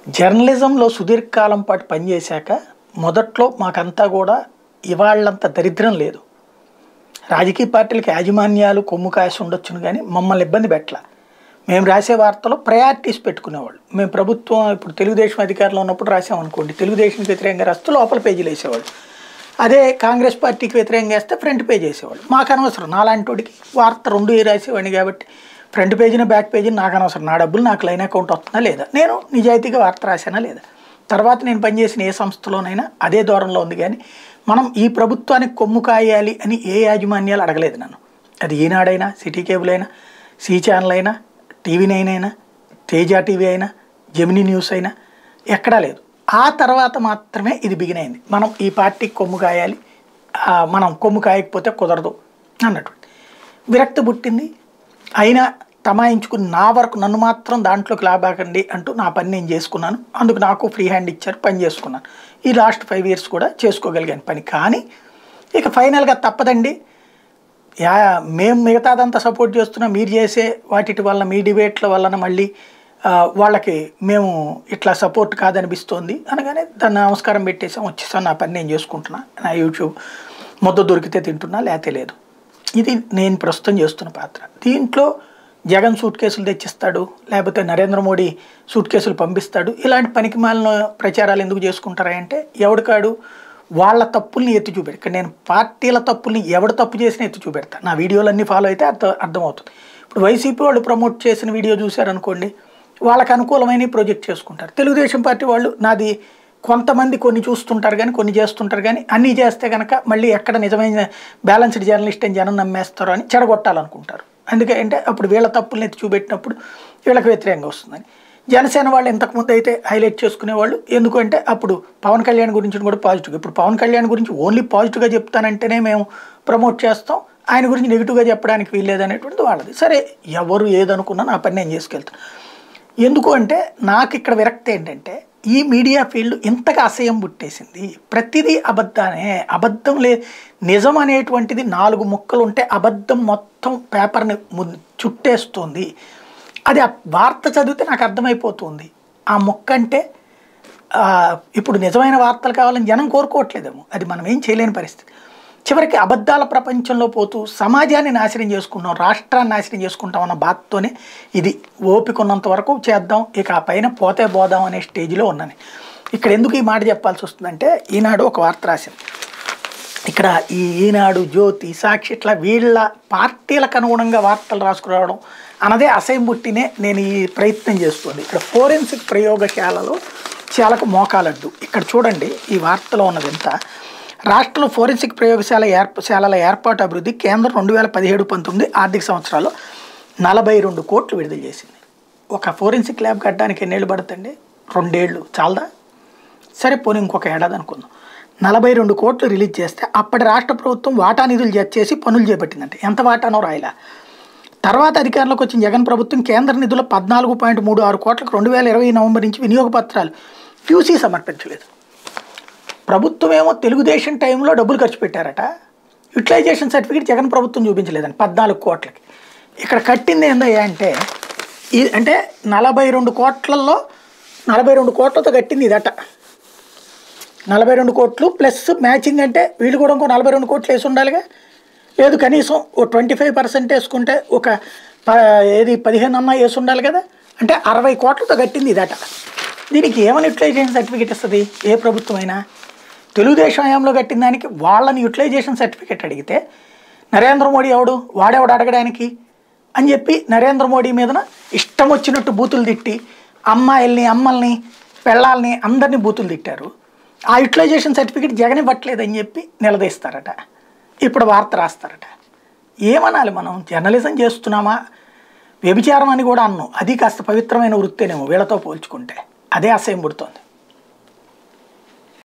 జర్నలిజంలో సుదీర్ఘకాలం పాటు పనిచేశాక మొదట్లో మాకంతా కూడా ఇవాళ్ళంత దరిద్రం లేదు రాజకీయ పార్టీలకు యాజమాన్యాలు కొమ్ము కాసి ఉండొచ్చును కానీ మమ్మల్ని ఇబ్బంది పెట్టల మేము రాసే వార్తలో ప్రయారిటీస్ పెట్టుకునేవాళ్ళు మేము ప్రభుత్వం ఇప్పుడు తెలుగుదేశం అధికారంలో ఉన్నప్పుడు రాసామనుకోండి తెలుగుదేశానికి వ్యతిరేకంగా రాస్తే లోపల పేజీలు వేసేవాళ్ళు అదే కాంగ్రెస్ పార్టీకి వ్యతిరేకంగా వేస్తే ఫ్రంట్ పేజ్ వేసేవాళ్ళు మాకు అనవసరం నాలాంటి వాడికి వార్త రెండు రాసేవాడిని కాబట్టి ఫ్రంట్ పేజీని బ్యాక్ పేజీని నాకు అనవసరం నా డబ్బులు నాకు లైన్ అకౌంట్ వస్తుందా లేదా నేను నిజాయితీగా వార్త రాసానా లేదా తర్వాత నేను పనిచేసిన ఏ సంస్థలోనైనా అదే దూరంలో ఉంది కానీ మనం ఈ ప్రభుత్వానికి కొమ్ము కాయాలి అని ఏ యాజమాన్యాలు అడగలేదు నన్ను అది ఈనాడైనా సిటీ కేబుల్ అయినా సి ఛానల్ అయినా టీవీ నైన్ అయినా తేజ టీవీ అయినా జెమినీ న్యూస్ అయినా ఎక్కడా లేదు ఆ తర్వాత మాత్రమే ఇది బిగిన్ అయింది మనం ఈ పార్టీకి కొమ్ము కాయాలి ఆ, మనం కొమ్ము కాయకపోతే కుదరదు అన్నట్టు విరక్తి పుట్టింది అయినా తమాయించుకుని నా వరకు నన్ను మాత్రం దాంట్లోకి లాభాకండి అంటూ నా పని నేను చేసుకున్నాను అందుకు నాకు ఫ్రీ హ్యాండ్ ఇచ్చారు పని చేసుకున్నాను ఈ లాస్ట్ ఫైవ్ ఇయర్స్ కూడా చేసుకోగలిగాను పని కానీ ఇక ఫైనల్గా తప్పదండి యా మేము మిగతాదంతా సపోర్ట్ చేస్తున్నా మీరు చేసే వాటి వల్ల మీ డిబేట్ల వలన మళ్ళీ ఆ, వాళ్ళకి మేము ఇట్లా సపోర్ట్ కాదనిపిస్తోంది అనగానే దాన్ని నమస్కారం పెట్టేసాం వచ్చేసాను నా పని నేను చేసుకుంటున్నా నా యూట్యూబ్ ముద్ద దొరికితే తింటున్నా లేతే లేదు ఇది నేను ప్రస్తుతం చేస్తున్న పాత్ర దీంట్లో జగన్ సూట్ కేసులు తెచ్చిస్తాడు లేకపోతే నరేంద్ర మోడీ సూట్ కేసులు పంపిస్తాడు ఇలాంటి పనికి మాలిన ప్రచారాలు ఎందుకు చేసుకుంటారా అంటే ఎవడికాడు వాళ్ళ తప్పుల్ని ఎత్తి చూపెడు ఇక్కడ నేను పార్టీల తప్పుల్ని ఎవడు తప్పు చేసినా ఎత్తి చూపెడతా నా వీడియోలన్నీ ఫాలో అయితే అర్థం అర్థమవుతుంది ఇప్పుడు వైసీపీ వాళ్ళు ప్రమోట్ చేసిన వీడియో చూశారనుకోండి వాళ్ళకి అనుకూలమైన ప్రొజెక్ట్ చేసుకుంటారు తెలుగుదేశం పార్టీ వాళ్ళు నాది కొంతమంది కొన్ని చూస్తుంటారు కానీ కొన్ని చేస్తుంటారు కానీ అన్నీ చేస్తే కనుక మళ్ళీ ఎక్కడ నిజమైన బ్యాలెన్స్డ్ జర్నలిస్ట్ అని జనం నమ్మేస్తారో అని చెడగొట్టాలనుకుంటారు అందుకే అంటే అప్పుడు వీళ్ళ తప్పుల్ని ఎత్తి చూపెట్టినప్పుడు వీళ్ళకి వ్యతిరేకంగా వస్తుందని జనసేన వాళ్ళు ఇంతకుముందు అయితే హైలైట్ చేసుకునేవాళ్ళు ఎందుకంటే అప్పుడు పవన్ కళ్యాణ్ గురించి కూడా పాజిటివ్గా ఇప్పుడు పవన్ కళ్యాణ్ గురించి ఓన్లీ పాజిటివ్గా చెప్తానంటేనే మేము ప్రమోట్ చేస్తాం ఆయన గురించి నెగిటివ్గా చెప్పడానికి వీల్లేదనేటువంటిది వాళ్ళది సరే ఎవరు ఏదనుకున్నా నా పని నేను చేసుకెళ్తాను ఎందుకు అంటే నాకు ఇక్కడ విరక్తి ఏంటంటే ఈ మీడియా ఫీల్డ్ ఇంతగా అసహ్యం పుట్టేసింది ప్రతిదీ అబద్ధానే అబద్ధం లే నిజం అనేటువంటిది నాలుగు ముక్కలు ఉంటే అబద్ధం మొత్తం పేపర్ని ము చుట్టేస్తుంది అది ఆ వార్త చదివితే నాకు అర్థమైపోతుంది ఆ మొక్క అంటే ఆ, ఇప్పుడు నిజమైన వార్తలు కావాలని జనం కోరుకోవట్లేదేమో అది మనం ఏం చేయలేని పరిస్థితి చివరికి అబద్ధాల ప్రపంచంలో పోతూ సమాజాన్ని నాశనం చేసుకుంటాం రాష్ట్రాన్ని నాశనం చేసుకుంటాం అన్న బాధతోనే ఇది ఓపిక ఉన్నంత వరకు చేద్దాం ఇక ఆ పైన పోతే పోదాం అనే స్టేజ్లో ఉన్నాను ఇక్కడ ఎందుకు ఈ మాట చెప్పాల్సి వస్తుందంటే ఈనాడు ఒక వార్త రాసింది ఇక్కడ ఈ ఈనాడు జ్యోతి సాక్షి ఇట్లా వీళ్ళ పార్టీలకు అనుగుణంగా వార్తలు రాసుకురావడం అన్నదే అసహ్యం పుట్టినే నేను ఈ ప్రయత్నం చేస్తుంది ఇక్కడ ఫోరెన్సిక్ ప్రయోగశాలలో చాలకు మోకాలడ్డు ఇక్కడ చూడండి ఈ వార్తలో ఉన్నది ఎంత రాష్ట్రంలో ఫోరెన్సిక్ ప్రయోగశాల ఏర్పశాలల ఏర్పాటు అభివృద్ధి కేంద్రం రెండు వేల పదిహేడు పంతొమ్మిది ఆర్థిక సంవత్సరాల్లో నలభై రెండు కోట్లు విడుదల చేసింది ఒక ఫోరెన్సిక్ ల్యాబ్ కట్టడానికి ఎన్నేళ్ళు పడుతుంది రెండేళ్ళు చాలదా సరే పోనీ ఇంకొక ఏడాది అనుకుందాం నలభై రెండు కోట్లు రిలీజ్ చేస్తే అప్పటి రాష్ట్ర ప్రభుత్వం వాటా నిధులు జత చేసి పనులు చేపట్టిందంటే ఎంత వాటానో రాయలా తర్వాత అధికారంలోకి వచ్చిన జగన్ ప్రభుత్వం కేంద్ర నిధుల పద్నాలుగు పాయింట్ మూడు ఆరు కోట్లకు రెండు వేల ఇరవై నవంబర్ నుంచి వినియోగ పత్రాలు క్యూసీ సమర్పించలేదు ప్రభుత్వం ఏమో తెలుగుదేశం టైంలో డబ్బులు ఖర్చు పెట్టారట యూటిలైజేషన్ సర్టిఫికేట్ జగన్ ప్రభుత్వం చూపించలేదండి పద్నాలుగు కోట్లకి ఇక్కడ కట్టింది ఏందయ్యా అంటే ఈ అంటే నలభై రెండు కోట్లలో నలభై రెండు కోట్లతో కట్టింది ఇదట నలభై రెండు కోట్లు ప్లస్ మ్యాచింగ్ అంటే వీళ్ళు కూడా ఇంకో నలభై రెండు కోట్లు వేసి ఉండాలిగా లేదు కనీసం ఓ ట్వంటీ ఫైవ్ పర్సెంట్ వేసుకుంటే ఒక ప- ఏది పదిహేను అన్న వేసి ఉండాలి కదా అంటే అరవై కోట్లతో కట్టింది ఇదట దీనికి ఏమని యూటిలైజేషన్ సర్టిఫికేట్ ఇస్తుంది ఏ ప్రభుత్వం అయినా తెలుగుదేశం హయాంలో కట్టిన దానికి వాళ్ళని యూటిలైజేషన్ సర్టిఫికేట్ అడిగితే నరేంద్ర మోడీ ఎవడు వాడెవడు అడగడానికి అని చెప్పి నరేంద్ర మోడీ మీదన ఇష్టం వచ్చినట్టు బూతులు తిట్టి అమ్మాయిల్ని అమ్మల్ని పెళ్ళాలని అందరినీ బూతులు తిట్టారు ఆ యూటిలైజేషన్ సర్టిఫికేట్ జగన్ ఇవ్వట్లేదని చెప్పి నిలదీస్తారట ఇప్పుడు వార్త రాస్తారట ఏమనాలి మనం జర్నలిజం చేస్తున్నామా వ్యభిచారం అని కూడా అన్నాం అది కాస్త పవిత్రమైన వృత్తేనేమో వీళ్ళతో పోల్చుకుంటే అదే అసహ్యం పుడుతోంది